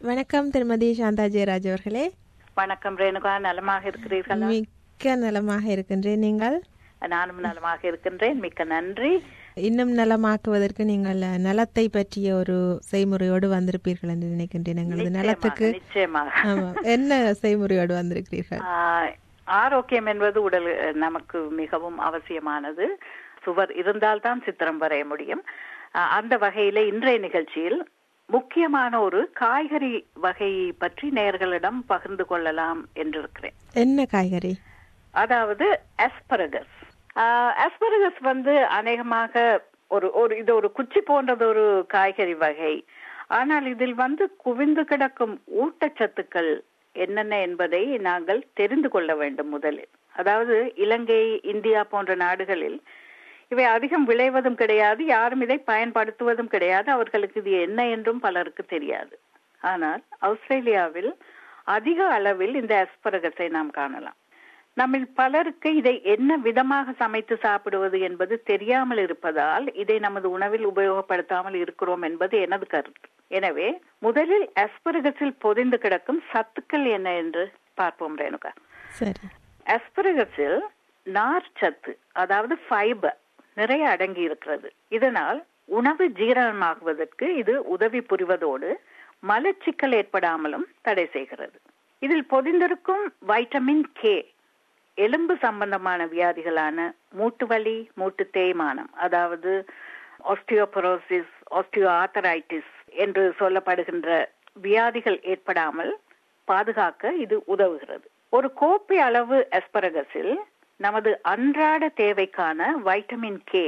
வணக்கம் திருமதி சாந்தா ஜெயராஜ் அவர்களே வணக்கம் ரேணுகா நலமாக இருக்கிறீர்கள் மிக்க நலமாக இருக்கின்றேன் நீங்கள் நானும் நலமாக இருக்கின்றேன் மிக்க நன்றி இன்னும் நலமாக்குவதற்கு நீங்கள் நலத்தை பற்றிய ஒரு செய்முறையோடு வந்திருப்பீர்கள் என்று நினைக்கின்றேன் எங்களது நலத்துக்கு நிச்சயமாக ஆமா. என்ன செய்முறையோடு வந்திருக்கிறீர்கள் ஆஹ், ஆரோக்கியம் என்பது உடல் நமக்கு மிகவும் அவசியமானது சுவர் இருந்தால்தான் சித்திரம் வரைய முடியும் ஆஹ், அந்த வகையில இன்றைய நிகழ்ச்சியில் முக்கியமான ஒரு காய்கறி வகை பற்றி நேயர்களிடம் பகிர்ந்து கொள்ளலாம் என்றிருக்கிறேன் என்ன காய்கறி அதாவது அஸ்பரகஸ் அஸ்பரகஸ் வந்து அநேகமாக ஒரு ஒரு இது ஒரு குச்சி போன்றது ஒரு காய்கறி வகை ஆனால் இதில் வந்து குவிந்து கிடக்கும் ஊட்டச்சத்துக்கள் என்னென்ன என்பதை நாங்கள் தெரிந்து கொள்ள வேண்டும் முதலில் அதாவது இலங்கை இந்தியா போன்ற நாடுகளில் இவை அதிகம் விளைவதும் கிடையாது யாரும் இதை பயன்படுத்துவதும் கிடையாது அவர்களுக்கு இது என்ன என்றும் பலருக்கு தெரியாது ஆனால் ஆஸ்திரேலியாவில் அதிக அளவில் இந்த அஸ்பரகஸை நாம் காணலாம் நம்மில் பலருக்கு இதை என்ன விதமாக சமைத்து சாப்பிடுவது என்பது தெரியாமல் இருப்பதால் இதை நமது உணவில் உபயோகப்படுத்தாமல் இருக்கிறோம் என்பது எனது கருத்து எனவே முதலில் அஸ்பரகஸில் பொதிந்து கிடக்கும் சத்துக்கள் என்ன என்று பார்ப்போம் ரேணுகா சரி அஸ்பரகஸில் நார் சத்து அதாவது ஃபைபர் நிறைய அடங்கி இருக்கிறது இதனால் உணவு ஜீரணமாகுவதற்கு இது உதவி புரிவதோடு மலச்சிக்கல் ஏற்படாமலும் தடை செய்கிறது இதில் பொதிந்திருக்கும் வைட்டமின் கே எலும்பு சம்பந்தமான வியாதிகளான மூட்டு வலி மூட்டு தேய்மானம் அதாவது ஆஸ்டியோபரோசிஸ் ஆஸ்டியோ ஆத்தரைட்டிஸ் என்று சொல்லப்படுகின்ற வியாதிகள் ஏற்படாமல் பாதுகாக்க இது உதவுகிறது ஒரு கோப்பை அளவு அஸ்பரகஸில் நமது அன்றாட தேவைக்கான வைட்டமின் கே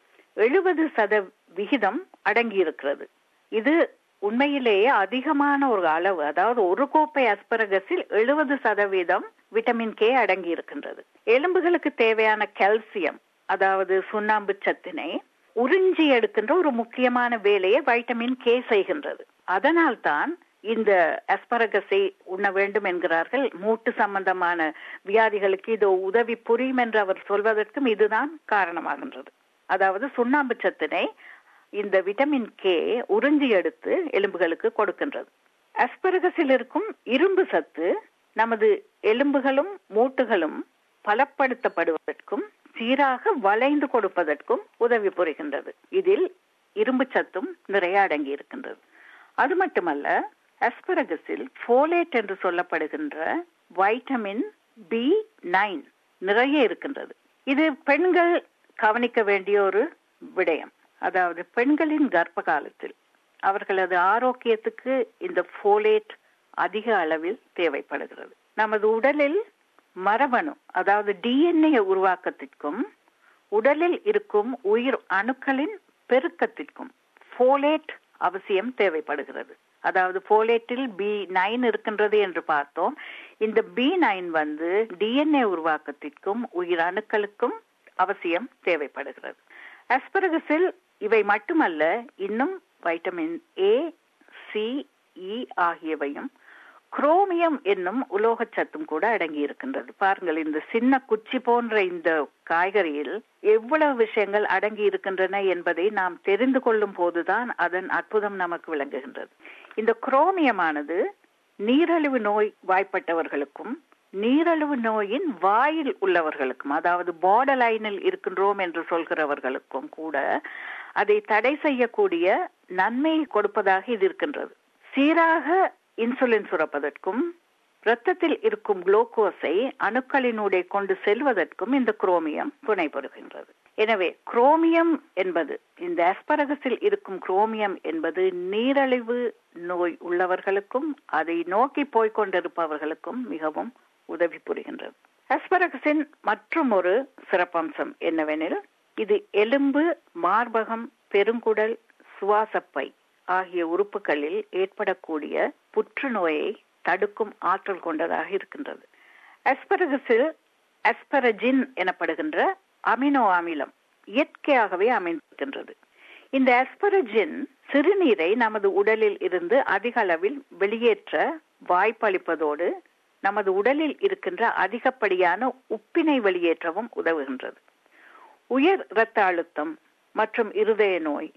எழுபது சத விகிதம் அடங்கியிருக்கிறது இது உண்மையிலேயே அதிகமான ஒரு அளவு அதாவது ஒரு கோப்பை அஸ்பரகஸில் எழுபது சதவீதம் விட்டமின் கே அடங்கி இருக்கின்றது எலும்புகளுக்கு தேவையான கால்சியம் அதாவது சுண்ணாம்பு சத்தினை உறிஞ்சி எடுக்கின்ற ஒரு முக்கியமான வேலையை வைட்டமின் கே செய்கின்றது அதனால் தான் இந்த அஸ்பரகஸை உண்ண வேண்டும் என்கிறார்கள் மூட்டு சம்பந்தமான வியாதிகளுக்கு இது உதவி புரியும் என்று அவர் சொல்வதற்கும் இதுதான் காரணமாகின்றது அதாவது சுண்ணாம்பு சத்தினை இந்த விட்டமின் கே உறிஞ்சி எடுத்து எலும்புகளுக்கு கொடுக்கின்றது அஸ்பரகஸில் இருக்கும் இரும்பு சத்து நமது எலும்புகளும் மூட்டுகளும் பலப்படுத்தப்படுவதற்கும் சீராக வளைந்து கொடுப்பதற்கும் உதவி புரிகின்றது இதில் இரும்பு சத்தும் நிறைய அடங்கி இருக்கின்றது அது மட்டுமல்ல அஸ்பரகஸில் ஃபோலேட் என்று சொல்லப்படுகின்ற வைட்டமின் பி நைன் நிறைய இருக்கின்றது இது பெண்கள் கவனிக்க வேண்டிய ஒரு விடயம் அதாவது பெண்களின் கர்ப்ப காலத்தில் அவர்களது ஆரோக்கியத்துக்கு இந்த ஃபோலேட் அதிக அளவில் தேவைப்படுகிறது நமது உடலில் மரபணு அதாவது டிஎன்ஏ உருவாக்கத்திற்கும் உடலில் இருக்கும் உயிர் அணுக்களின் பெருக்கத்திற்கும் ஃபோலேட் அவசியம் தேவைப்படுகிறது அதாவது ஃபோலேட்டில் பி நைன் இருக்கின்றது என்று பார்த்தோம் இந்த பி நைன் வந்து டிஎன்ஏ உருவாக்கத்திற்கும் உயிர் அணுக்களுக்கும் அவசியம் தேவைப்படுகிறது அஸ்பரகஸில் இவை மட்டுமல்ல இன்னும் வைட்டமின் ஏ சி இ ஆகியவையும் குரோமியம் என்னும் உலோகச் சத்தும் கூட அடங்கி இருக்கின்றது பாருங்கள் இந்த சின்ன குச்சி போன்ற இந்த காய்கறியில் எவ்வளவு விஷயங்கள் அடங்கி இருக்கின்றன என்பதை நாம் தெரிந்து கொள்ளும் போதுதான் அதன் அற்புதம் நமக்கு விளங்குகின்றது இந்த குரோமியமானது நீரழிவு நோய் வாய்ப்பட்டவர்களுக்கும் நீரழிவு நோயின் வாயில் உள்ளவர்களுக்கும் அதாவது பார்டர் லைனில் இருக்கின்றோம் என்று சொல்கிறவர்களுக்கும் கூட அதை தடை செய்யக்கூடிய நன்மையை கொடுப்பதாக இது இருக்கின்றது சீராக இன்சுலின் சுரப்பதற்கும் இரத்தத்தில் இருக்கும் குளுக்கோஸை அணுக்களினூடே கொண்டு செல்வதற்கும் இந்த குரோமியம் துணை பெறுகின்றது எனவே குரோமியம் என்பது இந்த அஸ்பரகஸில் இருக்கும் குரோமியம் என்பது நீரழிவு நோய் உள்ளவர்களுக்கும் அதை நோக்கி போய்கொண்டிருப்பவர்களுக்கும் மிகவும் உதவி புரிகின்றது அஸ்பரகஸின் மற்றும் ஒரு சிறப்பம்சம் என்னவெனில் இது எலும்பு மார்பகம் பெருங்குடல் சுவாசப்பை ஆகிய உறுப்புகளில் ஏற்படக்கூடிய புற்றுநோயை தடுக்கும் ஆற்றல் கொண்டதாக இருக்கின்றது அஸ்பரகஸில் அஸ்பரஜின் எனப்படுகின்ற அமினோ அமிலம் இயற்கையாகவே அமைந்திருக்கின்றது இந்த அஸ்பரஜின் சிறுநீரை நமது உடலில் இருந்து அதிக அளவில் வெளியேற்ற வாய்ப்பளிப்பதோடு நமது உடலில் இருக்கின்ற அதிகப்படியான உப்பினை வெளியேற்றவும் உதவுகின்றது உயர் இரத்த அழுத்தம் மற்றும் இருதய நோய்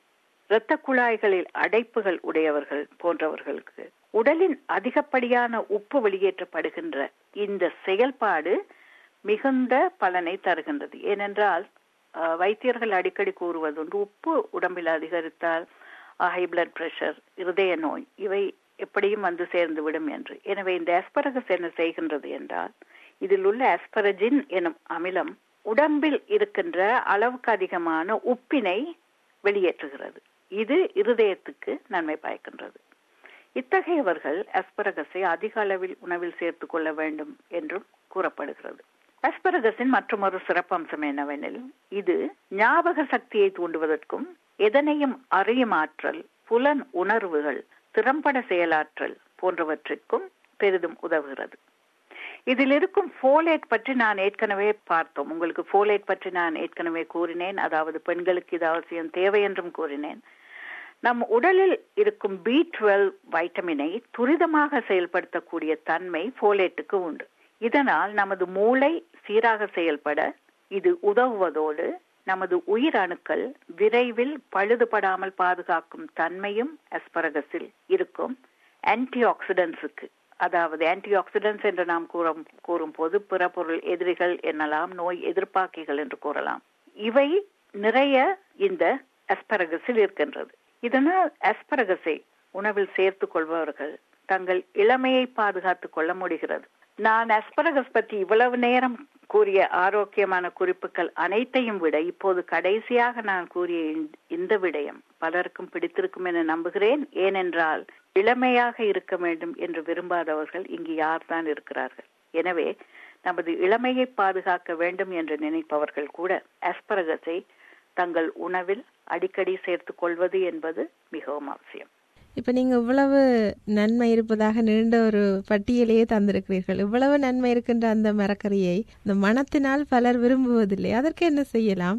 இரத்த குழாய்களில் அடைப்புகள் உடையவர்கள் போன்றவர்களுக்கு உடலின் அதிகப்படியான உப்பு வெளியேற்றப்படுகின்ற இந்த செயல்பாடு மிகுந்த பலனை தருகின்றது ஏனென்றால் வைத்தியர்கள் அடிக்கடி கூறுவது ஒன்று உப்பு உடம்பில் அதிகரித்தால் ஹை பிளட் பிரஷர் இருதய நோய் இவை எப்படியும் வந்து சேர்ந்து விடும் என்று எனவே இந்த ஆஸ்பரகஸ் என்ன செய்கின்றது என்றால் இதில் உள்ள ஆஸ்பரஜின் எனும் அமிலம் உடம்பில் இருக்கின்ற அளவுக்கு அதிகமான உப்பினை வெளியேற்றுகிறது இது இருதயத்துக்கு நன்மை பயக்கின்றது இத்தகையவர்கள் அஸ்பரகஸை அதிக அளவில் உணவில் சேர்த்துக் கொள்ள வேண்டும் என்றும் கூறப்படுகிறது அஸ்பரகஸின் மற்றொரு சிறப்பம்சம் என்னவெனில் இது ஞாபக சக்தியை தூண்டுவதற்கும் எதனையும் அறியும் ஆற்றல் புலன் உணர்வுகள் திறம்பட செயலாற்றல் போன்றவற்றிற்கும் பெரிதும் உதவுகிறது இதில் இருக்கும் ஃபோலேட் பற்றி நான் ஏற்கனவே பார்த்தோம் உங்களுக்கு ஃபோலேட் பற்றி நான் ஏற்கனவே கூறினேன் அதாவது பெண்களுக்கு இது அவசியம் தேவை என்றும் கூறினேன் நம் உடலில் இருக்கும் பி டுவெல் வைட்டமினை துரிதமாக செயல்படுத்தக்கூடிய தன்மை ஃபோலேட்டுக்கு உண்டு இதனால் நமது மூளை சீராக செயல்பட இது உதவுவதோடு நமது உயிர் அணுக்கள் விரைவில் பழுதுபடாமல் பாதுகாக்கும் தன்மையும் அஸ்பரகஸில் இருக்கும் ஆன்டி ஆக்சிடென்ட்ஸுக்கு அதாவது ஆன்டி ஆக்சிடென்ட்ஸ் என்று நாம் கூறும் கூறும் போது பிறப்பொருள் எதிரிகள் என்னலாம் நோய் எதிர்ப்பாக்கிகள் என்று கூறலாம் இவை நிறைய இந்த அஸ்பரகஸில் இருக்கின்றது இதனால் அஸ்பரகஸை உணவில் சேர்த்துக் கொள்பவர்கள் தங்கள் இளமையை பாதுகாத்துக் கொள்ள முடிகிறது நான் அஸ்பரகஸ் பற்றி இவ்வளவு நேரம் கூறிய ஆரோக்கியமான குறிப்புகள் அனைத்தையும் விட இப்போது கடைசியாக நான் கூறிய இந்த விடயம் பலருக்கும் பிடித்திருக்கும் என நம்புகிறேன் ஏனென்றால் இளமையாக இருக்க வேண்டும் என்று விரும்பாதவர்கள் இங்கு யார்தான் இருக்கிறார்கள் எனவே நமது இளமையை பாதுகாக்க வேண்டும் என்று நினைப்பவர்கள் கூட அஸ்பரகஸை தங்கள் உணவில் அடிக்கடி சேர்த்துக் கொள்வது என்பது மிகவும் அவசியம் இப்ப நீங்க இவ்வளவு நன்மை இருப்பதாக நீண்ட ஒரு பட்டியலையே தந்திருக்கிறீர்கள் இவ்வளவு நன்மை இருக்கின்ற அந்த மரக்கறியை இந்த மனத்தினால் பலர் விரும்புவதில்லை அதற்கு என்ன செய்யலாம்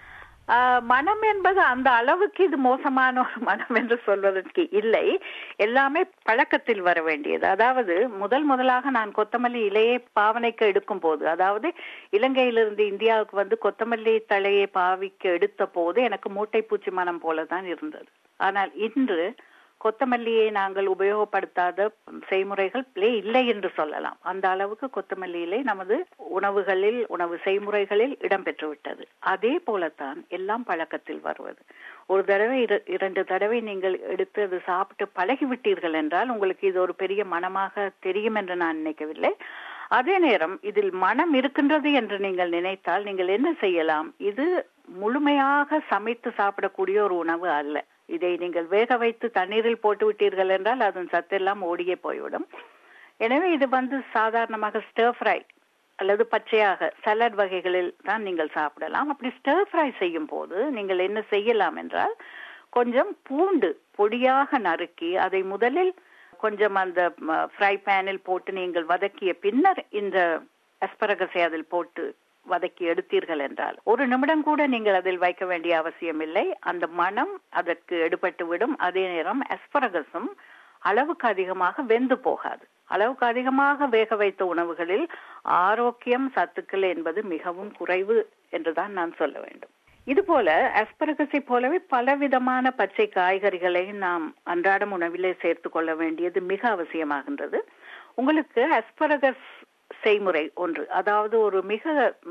மனம் என்பது அந்த அளவுக்கு இது மோசமான ஒரு மனம் என்று சொல்வதற்கு இல்லை எல்லாமே பழக்கத்தில் வர வேண்டியது அதாவது முதல் முதலாக நான் கொத்தமல்லி இலையை பாவனைக்கு எடுக்கும் போது அதாவது இலங்கையிலிருந்து இந்தியாவுக்கு வந்து கொத்தமல்லி தலையை பாவிக்க எடுத்த போது எனக்கு மூட்டை பூச்சி மனம் போலதான் இருந்தது ஆனால் இன்று கொத்தமல்லியை நாங்கள் உபயோகப்படுத்தாத செய்முறைகள் இல்லை என்று சொல்லலாம் அந்த அளவுக்கு கொத்தமல்லியிலே நமது உணவுகளில் உணவு செய்முறைகளில் இடம்பெற்று விட்டது அதே போலத்தான் எல்லாம் பழக்கத்தில் வருவது ஒரு தடவை இரண்டு தடவை நீங்கள் எடுத்து அது சாப்பிட்டு பழகிவிட்டீர்கள் என்றால் உங்களுக்கு இது ஒரு பெரிய மனமாக தெரியும் என்று நான் நினைக்கவில்லை அதே நேரம் இதில் மனம் இருக்கின்றது என்று நீங்கள் நினைத்தால் நீங்கள் என்ன செய்யலாம் இது முழுமையாக சமைத்து சாப்பிடக்கூடிய ஒரு உணவு அல்ல இதை நீங்கள் வேக வைத்து தண்ணீரில் போட்டு விட்டீர்கள் என்றால் அதன் சத்தெல்லாம் ஓடியே போய்விடும் எனவே இது வந்து சாதாரணமாக ஸ்டர் ஃப்ரை அல்லது பச்சையாக சலட் வகைகளில் தான் நீங்கள் சாப்பிடலாம் அப்படி ஸ்டர் ஃப்ரை செய்யும் போது நீங்கள் என்ன செய்யலாம் என்றால் கொஞ்சம் பூண்டு பொடியாக நறுக்கி அதை முதலில் கொஞ்சம் அந்த ஃப்ரை பேனில் போட்டு நீங்கள் வதக்கிய பின்னர் இந்த அஸ்பரகஸை அதில் போட்டு வதக்கி எடுத்தீர்கள் என்றால் ஒரு நிமிடம் கூட நீங்கள் அதில் வைக்க வேண்டிய அவசியம் இல்லை அந்த மனம் அதற்கு எடுபட்டு விடும் அதே நேரம் அஸ்பரகஸும் அளவுக்கு அதிகமாக வெந்து போகாது அளவுக்கு அதிகமாக வேக வைத்த உணவுகளில் ஆரோக்கியம் சத்துக்கள் என்பது மிகவும் குறைவு என்றுதான் நான் சொல்ல வேண்டும் இதுபோல அஸ்பரகஸை போலவே பலவிதமான பச்சை காய்கறிகளை நாம் அன்றாடம் உணவிலே சேர்த்து கொள்ள வேண்டியது மிக அவசியமாகின்றது உங்களுக்கு அஸ்பரகஸ் செய்முறை ஒன்று அதாவது ஒரு மிக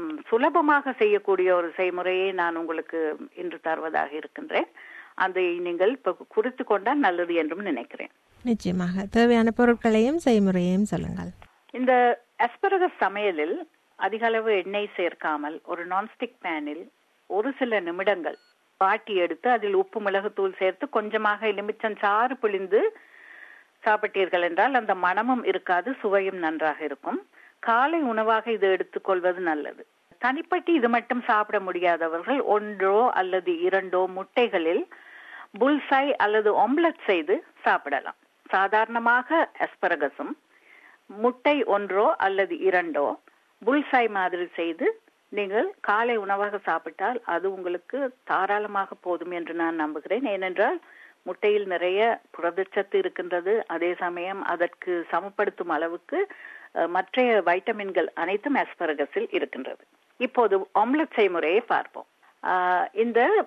சுலபமாக செய்யக்கூடிய ஒரு செய்முறையை நான் உங்களுக்கு இன்று தருவதாக இருக்கின்றேன் அதை நீங்கள் இப்ப குறித்து கொண்டால் நல்லது என்றும் நினைக்கிறேன் நிச்சயமாக தேவையான பொருட்களையும் செய்முறையையும் சொல்லுங்கள் இந்த அஸ்பரகஸ் சமையலில் அதிக அளவு எண்ணெய் சேர்க்காமல் ஒரு நான்ஸ்டிக் பேனில் ஒரு சில நிமிடங்கள் வாட்டி எடுத்து அதில் உப்பு மிளகுத்தூள் சேர்த்து கொஞ்சமாக எலுமிச்சம் சாறு பிழிந்து சாப்பிட்டீர்கள் என்றால் அந்த மனமும் இருக்காது சுவையும் நன்றாக இருக்கும் காலை உணவாக இது எடுத்துக்கொள்வது நல்லது தனிப்பட்டு இது மட்டும் சாப்பிட முடியாதவர்கள் ஒன்றோ அல்லது இரண்டோ முட்டைகளில் புல்சை அல்லது ஒம்லெட் செய்து சாப்பிடலாம் சாதாரணமாக அஸ்பரகஸும் முட்டை ஒன்றோ அல்லது இரண்டோ புல்சாய் மாதிரி செய்து நீங்கள் காலை உணவாக சாப்பிட்டால் அது உங்களுக்கு தாராளமாக போதும் என்று நான் நம்புகிறேன் ஏனென்றால் முட்டையில் நிறைய புரதச்சத்து இருக்கின்றது அதே சமயம் அதற்கு சமப்படுத்தும் அளவுக்கு மற்ற வைட்டமின்கள் அனைத்தும் ஆஸ்பரகஸில் இருக்கின்றது இப்போது ஆம்லெட் செய்முறையை பார்ப்போம் இந்த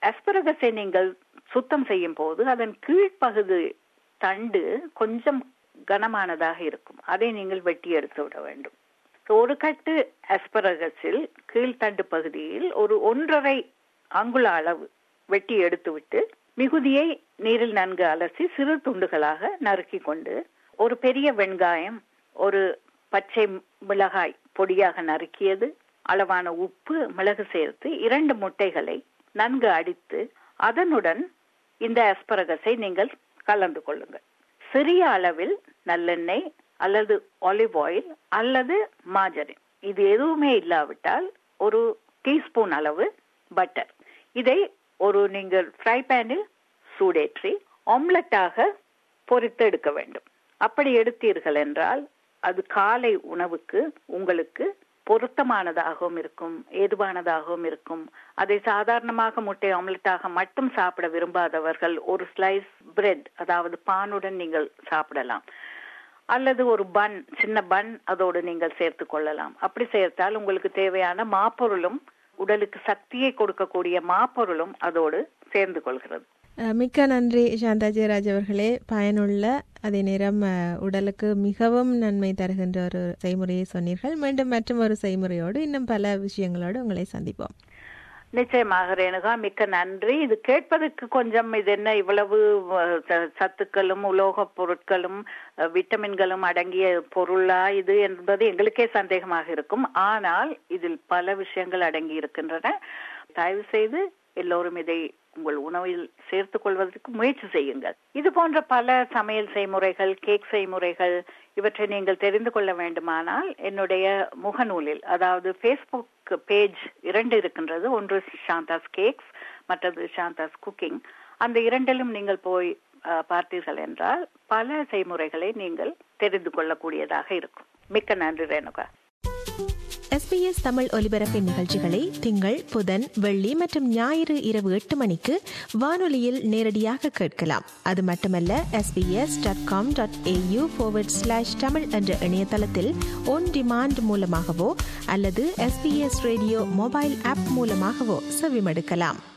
அஸ்பரகஸை நீங்கள் சுத்தம் செய்யும் போது அதன் கீழ்ப்பகுதி தண்டு கொஞ்சம் கனமானதாக இருக்கும் அதை நீங்கள் வெட்டி எடுத்து விட வேண்டும் ஒரு கட்டு அஸ்பரகஸில் கீழ்த்தண்டு பகுதியில் ஒரு ஒன்றரை அங்குல அளவு வெட்டி எடுத்துவிட்டு மிகுதியை நீரில் நன்கு அலசி சிறு துண்டுகளாக நறுக்கி கொண்டு ஒரு பெரிய வெங்காயம் ஒரு பச்சை மிளகாய் பொடியாக நறுக்கியது அளவான உப்பு மிளகு சேர்த்து இரண்டு முட்டைகளை நன்கு அடித்து அதனுடன் இந்த அஸ்பரகஸை நீங்கள் கலந்து கொள்ளுங்கள் சிறிய அளவில் நல்லெண்ணெய் அல்லது ஆலிவ் ஆயில் அல்லது மாஜரின் இது எதுவுமே இல்லாவிட்டால் ஒரு டீஸ்பூன் அளவு பட்டர் இதை ஒரு நீங்கள் ஃப்ரை பேனில் சூடேற்றி ஆம்லெட்டாக பொரித்து எடுக்க வேண்டும் அப்படி எடுத்தீர்கள் என்றால் அது காலை உணவுக்கு உங்களுக்கு பொருத்தமானதாகவும் இருக்கும் ஏதுவானதாகவும் இருக்கும் அதை சாதாரணமாக முட்டை ஆம்லெட்டாக மட்டும் சாப்பிட விரும்பாதவர்கள் ஒரு ஸ்லைஸ் பிரெட் அதாவது பானுடன் நீங்கள் சாப்பிடலாம் அல்லது ஒரு பன் சின்ன பன் அதோடு நீங்கள் சேர்த்து கொள்ளலாம் அப்படி சேர்த்தால் உங்களுக்கு தேவையான மாப்பொருளும் உடலுக்கு சக்தியை கொடுக்கக்கூடிய மாப்பொருளும் அதோடு சேர்ந்து கொள்கிறது மிக்க நன்றி சாந்தா ஜெயராஜ் அவர்களே பயனுள்ள அதே நேரம் உடலுக்கு மிகவும் நன்மை தருகின்ற ஒரு செய்முறையை சொன்னீர்கள் மீண்டும் மற்றும் ஒரு செய்முறையோடு இன்னும் பல விஷயங்களோடு உங்களை சந்திப்போம் நிச்சயமாக ரேணுகா மிக்க நன்றி இது கேட்பதற்கு கொஞ்சம் இது என்ன இவ்வளவு சத்துக்களும் உலோக பொருட்களும் விட்டமின்களும் அடங்கிய பொருளா இது என்பது எங்களுக்கே சந்தேகமாக இருக்கும் ஆனால் இதில் பல விஷயங்கள் அடங்கி இருக்கின்றன தயவு செய்து எல்லோரும் இதை உங்கள் உணவில் சேர்த்துக் கொள்வதற்கு முயற்சி செய்யுங்கள் இது போன்ற பல சமையல் செய்முறைகள் கேக் செய்முறைகள் இவற்றை நீங்கள் தெரிந்து கொள்ள வேண்டுமானால் என்னுடைய முகநூலில் அதாவது ஃபேஸ்புக் பேஜ் இரண்டு இருக்கின்றது ஒன்று சாந்தாஸ் கேக்ஸ் மற்றது சாந்தாஸ் குக்கிங் அந்த இரண்டிலும் நீங்கள் போய் பார்த்தீர்கள் என்றால் பல செய்முறைகளை நீங்கள் தெரிந்து கொள்ளக்கூடியதாக இருக்கும் மிக்க நன்றி ரேணுகா எஸ்பிஎஸ் தமிழ் ஒலிபரப்பின் நிகழ்ச்சிகளை திங்கள் புதன் வெள்ளி மற்றும் ஞாயிறு இரவு எட்டு மணிக்கு வானொலியில் நேரடியாக கேட்கலாம் அது மட்டுமல்ல SBS dot com dot AU forward slash Tamil என்ற இணையதளத்தில் ஒன் டிமாண்ட் மூலமாகவோ அல்லது எஸ்பிஎஸ் ரேடியோ மொபைல் ஆப் மூலமாகவோ செவிமடுக்கலாம்